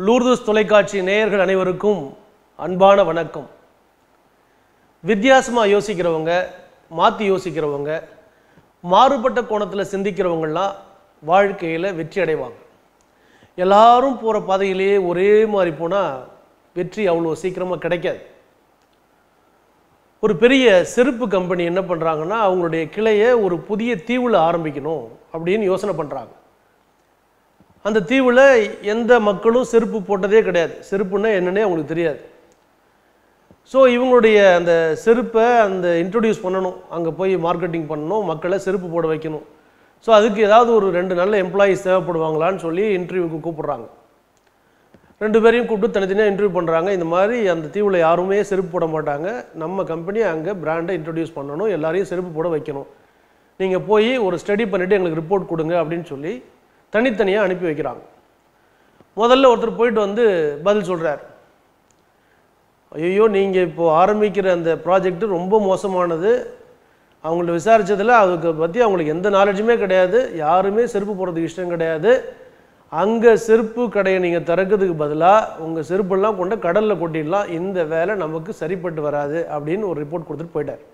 லூர்துஸ் தொலைக்காட்சி நேயர்கள் அனைவருக்கும் அன்பான வணக்கம் வித்தியாசமாக யோசிக்கிறவங்க மாற்றி யோசிக்கிறவங்க மாறுபட்ட கோணத்தில் சிந்திக்கிறவங்கலாம் வாழ்க்கையில் வெற்றி அடைவாங்க எல்லாரும் போகிற பாதையிலேயே ஒரே மாதிரி போனால் வெற்றி அவ்வளோ சீக்கிரமாக கிடைக்காது ஒரு பெரிய செருப்பு கம்பெனி என்ன பண்ணுறாங்கன்னா அவங்களுடைய கிளையை ஒரு புதிய தீவில் ஆரம்பிக்கணும் அப்படின்னு யோசனை பண்ணுறாங்க அந்த தீவில் எந்த மக்களும் செருப்பு போட்டதே கிடையாது செருப்புன்னா என்னன்னே அவங்களுக்கு தெரியாது ஸோ இவங்களுடைய அந்த செருப்பை அந்த இன்ட்ரடியூஸ் பண்ணணும் அங்கே போய் மார்க்கெட்டிங் பண்ணணும் மக்களை செருப்பு போட வைக்கணும் ஸோ அதுக்கு ஏதாவது ஒரு ரெண்டு நல்ல எம்ப்ளாயீஸ் தேவைப்படுவாங்களான்னு சொல்லி இன்டர்வியூக்கு கூப்பிட்றாங்க ரெண்டு பேரையும் கூப்பிட்டு தனித்தனியாக இன்டர்வியூ பண்ணுறாங்க இந்த மாதிரி அந்த தீவில் யாருமே செருப்பு போட மாட்டாங்க நம்ம கம்பெனி அங்கே பிராண்டை இன்ட்ரடியூஸ் பண்ணணும் எல்லாரையும் செருப்பு போட வைக்கணும் நீங்கள் போய் ஒரு ஸ்டடி பண்ணிவிட்டு எங்களுக்கு ரிப்போர்ட் கொடுங்க அப்படின்னு சொல்லி தனித்தனியாக அனுப்பி வைக்கிறாங்க முதல்ல ஒருத்தர் போயிட்டு வந்து பதில் சொல்கிறார் ஐயோ நீங்கள் இப்போ ஆரம்பிக்கிற அந்த ப்ராஜெக்ட் ரொம்ப மோசமானது அவங்கள்ட்ட விசாரிச்சதுல அதுக்கு பற்றி அவங்களுக்கு எந்த நாலேஜுமே கிடையாது யாருமே செருப்பு போடுறதுக்கு இஷ்டம் கிடையாது அங்கே செருப்பு கடையை நீங்கள் திறக்கிறதுக்கு பதிலாக உங்கள் செருப்பெல்லாம் கொண்டு கடலில் கொட்டிடலாம் இந்த வேலை நமக்கு சரிப்பட்டு வராது அப்படின்னு ஒரு ரிப்போர்ட் கொடுத்துட்டு போயிட்டார்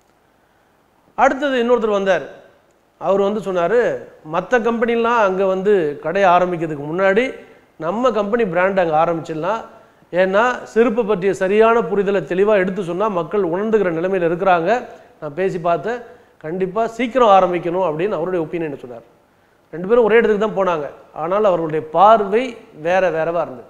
அடுத்தது இன்னொருத்தர் வந்தார் அவர் வந்து சொன்னார் மற்ற கம்பெனிலாம் அங்கே வந்து கடையை ஆரம்பிக்கிறதுக்கு முன்னாடி நம்ம கம்பெனி பிராண்ட் அங்கே ஆரம்பிச்சிடலாம் ஏன்னா செருப்பை பற்றிய சரியான புரிதலை தெளிவாக எடுத்து சொன்னால் மக்கள் உணர்ந்துக்கிற நிலைமையில் இருக்கிறாங்க நான் பேசி பார்த்தேன் கண்டிப்பாக சீக்கிரம் ஆரம்பிக்கணும் அப்படின்னு அவருடைய ஒப்பீனியன் சொன்னார் ரெண்டு பேரும் ஒரே இடத்துக்கு தான் போனாங்க ஆனால் அவர்களுடைய பார்வை வேற வேறவா இருந்தது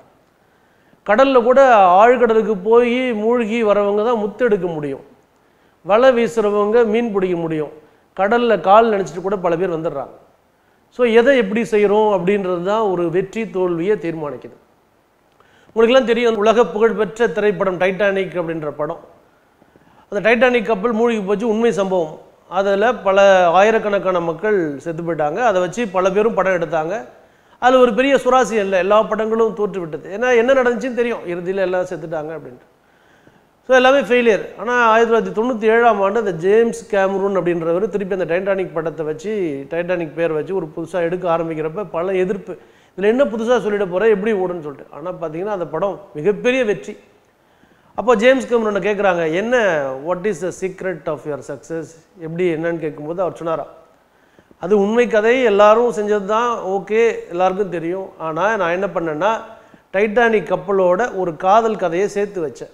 கடலில் கூட ஆழ்கடலுக்கு போய் மூழ்கி வரவங்க தான் முத்தெடுக்க முடியும் வலை வீசுகிறவங்க மீன் பிடிக்க முடியும் கடலில் கால் நினச்சிட்டு கூட பல பேர் வந்துடுறாங்க ஸோ எதை எப்படி செய்கிறோம் அப்படின்றது தான் ஒரு வெற்றி தோல்வியை தீர்மானிக்குது உங்களுக்கெல்லாம் தெரியும் உலக புகழ்பெற்ற திரைப்படம் டைட்டானிக் அப்படின்ற படம் அந்த டைட்டானிக் கப்பல் மூழ்கி போச்சு உண்மை சம்பவம் அதில் பல ஆயிரக்கணக்கான மக்கள் செத்து போயிட்டாங்க அதை வச்சு பல பேரும் படம் எடுத்தாங்க அதில் ஒரு பெரிய சுராசியம் இல்லை எல்லா படங்களும் தோற்று விட்டது ஏன்னா என்ன நடந்துச்சுன்னு தெரியும் இறுதியில் எல்லாம் செத்துட்டாங்க அப்படின்ட்டு ஸோ எல்லாமே ஃபெயிலியர் ஆனால் ஆயிரத்தி தொள்ளாயிரத்தி தொண்ணூற்றி ஏழாம் ஆண்டு அந்த ஜேம்ஸ் கேமரூன் அப்படின்றவர் திருப்பி அந்த டைட்டானிக் படத்தை வச்சு டைட்டானிக் பேர் வச்சு ஒரு புதுசாக எடுக்க ஆரம்பிக்கிறப்ப பல எதிர்ப்பு இதில் என்ன புதுசாக சொல்லிட போகிறேன் எப்படி ஓடுன்னு சொல்லிட்டு ஆனால் பார்த்தீங்கன்னா அந்த படம் மிகப்பெரிய வெற்றி அப்போ ஜேம்ஸ் கேமரூனை கேட்குறாங்க என்ன what is the secret of your success எப்படி என்னன்னு கேட்கும்போது அவர் சொன்னாரா அது உண்மை கதை எல்லாரும் செஞ்சது தான் ஓகே எல்லாருக்கும் தெரியும் ஆனால் நான் என்ன பண்ணேன்னா டைட்டானிக் கப்பலோட ஒரு காதல் கதையை சேர்த்து வச்சேன்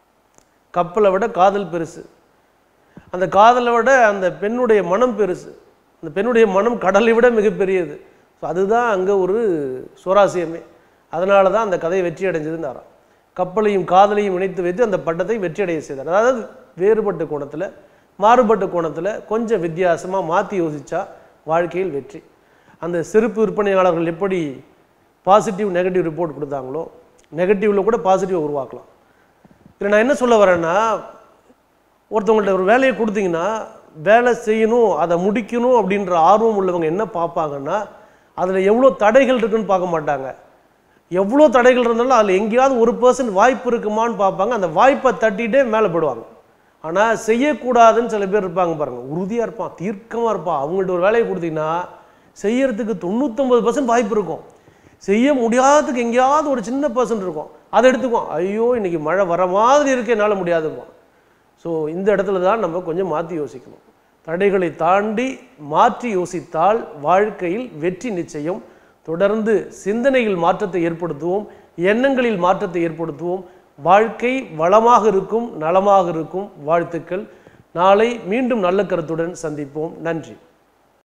கப்பலை விட காதல் பெருசு அந்த காதலை விட அந்த பெண்ணுடைய மனம் பெருசு அந்த பெண்ணுடைய மனம் கடலை விட மிகப்பெரியது ஸோ அதுதான் அங்கே ஒரு சுவாரஸ்யமே அதனால தான் அந்த கதை வெற்றி அடைஞ்சதுன்னு கப்பலையும் காதலையும் இணைத்து வைத்து அந்த பட்டத்தை வெற்றியடைய செய்தார் அதாவது வேறுபட்ட கோணத்தில் மாறுபட்ட கோணத்தில் கொஞ்சம் வித்தியாசமாக மாற்றி யோசிச்சா வாழ்க்கையில் வெற்றி அந்த செருப்பு விற்பனையாளர்கள் எப்படி பாசிட்டிவ் நெகட்டிவ் ரிப்போர்ட் கொடுத்தாங்களோ நெகட்டிவில் கூட பாசிட்டிவ் உருவாக்கலாம் இதில் நான் என்ன சொல்ல வரேன்னா ஒருத்தவங்கள்ட்ட ஒரு வேலையை கொடுத்தீங்கன்னா வேலை செய்யணும் அதை முடிக்கணும் அப்படின்ற ஆர்வம் உள்ளவங்க என்ன பார்ப்பாங்கன்னா அதில் எவ்வளோ தடைகள் இருக்குன்னு பார்க்க மாட்டாங்க எவ்வளோ தடைகள் இருந்தாலும் அதில் எங்கேயாவது ஒரு பர்சன்ட் வாய்ப்பு இருக்குமான்னு பார்ப்பாங்க அந்த வாய்ப்பை தட்டிகிட்டே மேலே போடுவாங்க ஆனால் செய்யக்கூடாதுன்னு சில பேர் இருப்பாங்க பாருங்கள் உறுதியாக இருப்பான் தீர்க்கமாக இருப்பான் அவங்கள்ட்ட ஒரு வேலையை கொடுத்தீங்கன்னா செய்யறதுக்கு தொண்ணூத்தொம்பது பர்சன்ட் வாய்ப்பு இருக்கும் செய்ய முடியாததுக்கு எங்கேயாவது ஒரு சின்ன பர்சன்ட் இருக்கும் அதை எடுத்துக்குவோம் ஐயோ இன்னைக்கு மழை வர மாதிரி இருக்கு என்னால் முடியாதுப்போம் ஸோ இந்த இடத்துல தான் நம்ம கொஞ்சம் மாற்றி யோசிக்கணும் தடைகளை தாண்டி மாற்றி யோசித்தால் வாழ்க்கையில் வெற்றி நிச்சயம் தொடர்ந்து சிந்தனையில் மாற்றத்தை ஏற்படுத்துவோம் எண்ணங்களில் மாற்றத்தை ஏற்படுத்துவோம் வாழ்க்கை வளமாக இருக்கும் நலமாக இருக்கும் வாழ்த்துக்கள் நாளை மீண்டும் நல்ல கருத்துடன் சந்திப்போம் நன்றி